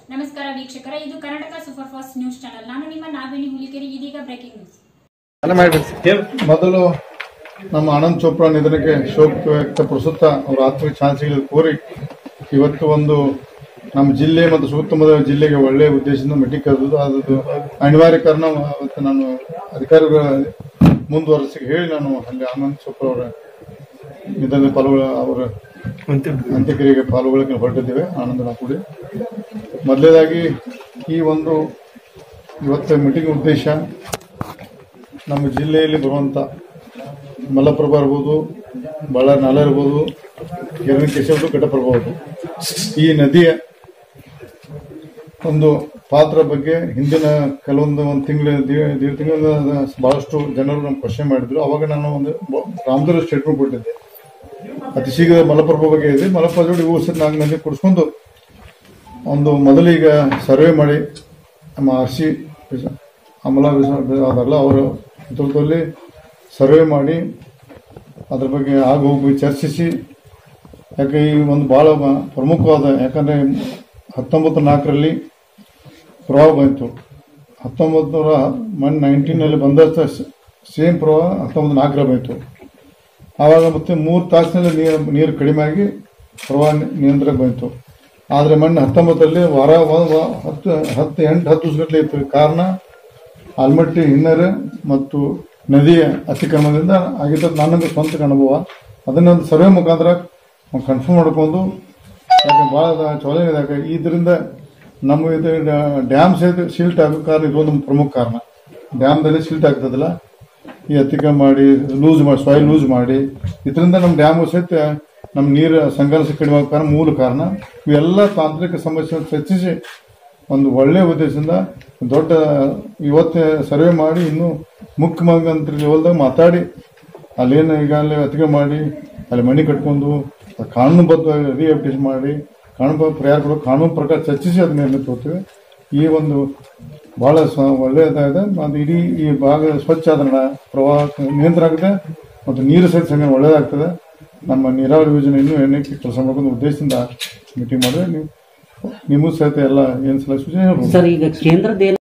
ನಮಸ್ಕಾರ ವೀಕ್ಷಕರ ಇದು Karnataka super fast news channel ನಾನು ನಿಮ್ಮ ನಾಗವೇಣಿ ಹುಲಿಕೆರೆ ಇದೀಗ ಬ್ರೇಕಿಂಗ್ ನ್ಯೂಸ್ ಮೊದಲು ನಮ್ಮ ಆನಂದ್ ಚೋಪ್ರಾ ನಿಧನಕ್ಕೆ ಶೋಕ ವ್ಯಕ್ತಪಡಿಸುತ್ತಾ ಅವರ ಆತ್ಮಿಕ ಶಾಂತಿಗಳು ಕೋರಿ ಇವತ್ತು ಒಂದು ನಮ್ಮ ಜಿಲ್ಲೆ ಮತ್ತು ಸುತ್ತಮುತ್ತ ಜಿಲ್ಲೆಗೆ ಒಳ್ಳೆಯ ಉದ್ದೇಶದಿಂದ ಮೀಟಿಂಗ್ ಕರೆದು ಅದು ಅನಿವಾರ್ಯ ಕಾರಣ ಅವತ್ತು ನಾನು ಅಧಿಕಾರಿಗಳ ಮುಂದುವರೆಸಿ ಹೇಳಿ ನಾನು ಅಲ್ಲಿ ಆನಂದ್ ಚೋಪ್ರಾ ಅವರ ನಿಧನದ ಪಾಲ್ಗೊಳ್ಳ ಅವರ ಅಂತ್ಯಕ್ರಿಯೆಗೆ ಪಾಲ್ಗೊಳ್ಳಕ್ಕೆ ಹೊರಟಿದ್ದೇವೆ ಆನಂದ ನಾವು ಕೂಡಿ ಮೊದಲೇದಾಗಿ ಈ ಒಂದು ಇವತ್ತು ಮೀಟಿಂಗ್ ಉದ್ದೇಶ ನಮ್ಮ ಜಿಲ್ಲೆಯಲ್ಲಿ ಬರುವಂಥ ಮಲಪ್ರಭಾ ಇರ್ಬೋದು ಬಳ್ಳಾರಿ ನಾಲ ಇರ್ಬೋದು ಹಿರಣ್ಯಕೇಶವದು ಘಟಪ್ರಭಾ ಇರ್ಬೋದು ಈ ನದಿಯ ಒಂದು ಪಾತ್ರ ಬಗ್ಗೆ ಹಿಂದಿನ ಕೆಲವೊಂದು ಒಂದು ತಿಂಗಳ ದೇಡ್ ತಿಂಗಳ ಬಹಳಷ್ಟು ಜನರು ನಮ್ಮ ಕ್ವಶನ್ ಮಾಡಿದ್ರು ಅವಾಗ ನಾನು ಒಂದು ರಾಮದೇವ್ ಸ್ಟೇಟ್ಮೆಂಟ್ ಕೊಟ್ಟಿದ್ದೆ ಅತಿ ಶೀಘ್ರ ಮಲಪ್ರಭಾ ಬಗ್ಗೆ ಇದೆ ಮಲಪ್ರಭಾ ಜೋಡಿ ಊರು ಸಹಿತ ನಾಲ್ಕು ನದಿ ಕುಡಿಸ್ಕೊಂಡು ಒಂದು ಮೊದಲೀಗ ಸರ್ವೆ ಮಾಡಿ ನಮ್ಮ ಆರ್ ಸಿ ಅಮಲ ಅದಲ್ಲ ಅವರು ನೇತೃತ್ವದಲ್ಲಿ ಸರ್ವೆ ಮಾಡಿ ಅದ್ರ ಬಗ್ಗೆ ಆಗ ಹೋಗಿ ಚರ್ಚಿಸಿ ಯಾಕೆ ಈ ಒಂದು ಭಾಳ ಪ್ರಮುಖವಾದ ಯಾಕಂದರೆ ಹತ್ತೊಂಬತ್ತು ನಾಲ್ಕರಲ್ಲಿ ಪ್ರವಾಹ ಬಂತು ಹತ್ತೊಂಬತ್ತು ನೂರ ಒನ್ ನೈನ್ಟೀನಲ್ಲಿ ಬಂದಷ್ಟು ಸೇಮ್ ಪ್ರವಾಹ ಹತ್ತೊಂಬತ್ತು ನಾಲ್ಕರಲ್ಲಿ ಬಂತು ಆವಾಗ ಮತ್ತೆ ಮೂರು ತಾಸಿನಲ್ಲಿ ನೀರು ನೀರು ಕಡಿಮೆ ಆಗಿ ಪ್ರವಾಹ ನಿಯಂತ್ರಣಕ್ಕೆ ಬಂತು ಆದರೆ ಮೊನ್ನೆ ಹತ್ತೊಂಬತ್ತರಲ್ಲಿ ವಾರ ವ- ವ- ಹತ್ತು ಹತ್ತು ಎಂಟು ಹತ್ತು ದಿವಸಗಟ್ಟಲೆ ಇತ್ತು ಕಾರಣ ಆಲ್ಮಟ್ಟಿ ಹಿನ್ನರೆ ಮತ್ತು ನದಿಯ ಅತಿಕ್ರಮಣದಿಂದ ಆಗಿದ್ದ ನನಗೆ ಸ್ವಂತ ಅನುಭವ ಅದನ್ನೊಂದು ಸರ್ವೆ ಮುಖಾಂತರ ಕನ್ಫರ್ಮ್ ಮಾಡ್ಕೊಂಡು ಯಾಕೆ ಭಾಳ ಚಲೋ ಇದೆ ಯಾಕೆ ಇದರಿಂದ ನಮ್ಮ ಇದು ಡ್ಯಾಮ್ ಸಹಿತ ಸಿಲ್ಟ್ ಆಗೋ ಕಾರಣ ಇದೊಂದು ಪ್ರಮುಖ ಕಾರಣ ಡ್ಯಾಮ್ದಲ್ಲಿ ಸಿಲ್ಟ್ ಆಗ್ತದಲ್ಲ ಈ ಅತಿಕ್ರಮ ಮಾಡಿ ಲೂಸ್ ಮಾಡಿ ಸಾಯಿಲ್ ಲೂಸ್ ಮಾಡಿ ಇದರಿಂದ ನಮ್ಮ ಡ್ಯಾಮ್ ಸಹಿತ ನಮ್ಮ ನೀರು ಸಂಘರ್ಷ ಕಡಿಮೆ ಆಗೋ ಕಾರಣ ಮೂಲ ಕಾರಣ ಇವೆಲ್ಲ ತಾಂತ್ರಿಕ ಸಮಸ್ಯೆ ಚರ್ಚಿಸಿ ಒಂದು ಒಳ್ಳೆಯ ಉದ್ದೇಶದಿಂದ ದೊಡ್ಡ ಇವತ್ತು ಸರ್ವೆ ಮಾಡಿ ಇನ್ನು ಮುಖ್ಯಮಂತ್ರಿ ಲೆವೆಲ್ದಾಗ ಮಾತಾಡಿ ಅಲ್ಲೇನು ಈಗಾಗಲೇ ಅತಿಗೆ ಮಾಡಿ ಅಲ್ಲಿ ಮನೆ ಕಟ್ಕೊಂಡು ಅದು ಕಾನೂನುಬದ್ಧವಾಗಿ ರಿಹಬಿಟೇಷನ್ ಮಾಡಿ ಕಾನೂನು ಪರಿಹಾರ ಕೊಡೋ ಕಾನೂನು ಪ್ರಕಾರ ಚರ್ಚಿಸಿ ಅದನ್ನ ನಿರ್ಣಯ ತಗೋತೀವಿ ಈ ಒಂದು ಬಹಳ ಸ್ವ ಒಳ್ಳೆಯದಾಗಿದೆ ಮತ್ತು ಇಡೀ ಈ ಭಾಗ ಸ್ವಚ್ಛ ಆದ್ರೆ ಪ್ರವಾಹ ನಿಯಂತ್ರಣ ಆಗುತ್ತೆ ಮತ್ತು ನೀರು ಸಹಿತ ಸಂಗ್ರಹಣೆ ಒಳ್ಳೆಯದಾಗ್ತದೆ ನಮ್ಮ ನೀರಾವರಿ ಯೋಜನೆ ಇನ್ನೂ ಏನಕ್ಕೆ ಕೆಲಸ ಮಾಡ್ಕೊಂಡು ಉದ್ದೇಶದಿಂದ ಮೀಟಿಂಗ್ ಮಾಡಿದ್ರೆ ನೀವು ನಿಮಗೂ ಸಹಿತ ಎಲ್ಲ ಏನು ಸಲ ಸೂಚನೆ ಹೇಳ್ಬೋದು ಸರ್ ಈಗ ಕೇಂದ್ರದ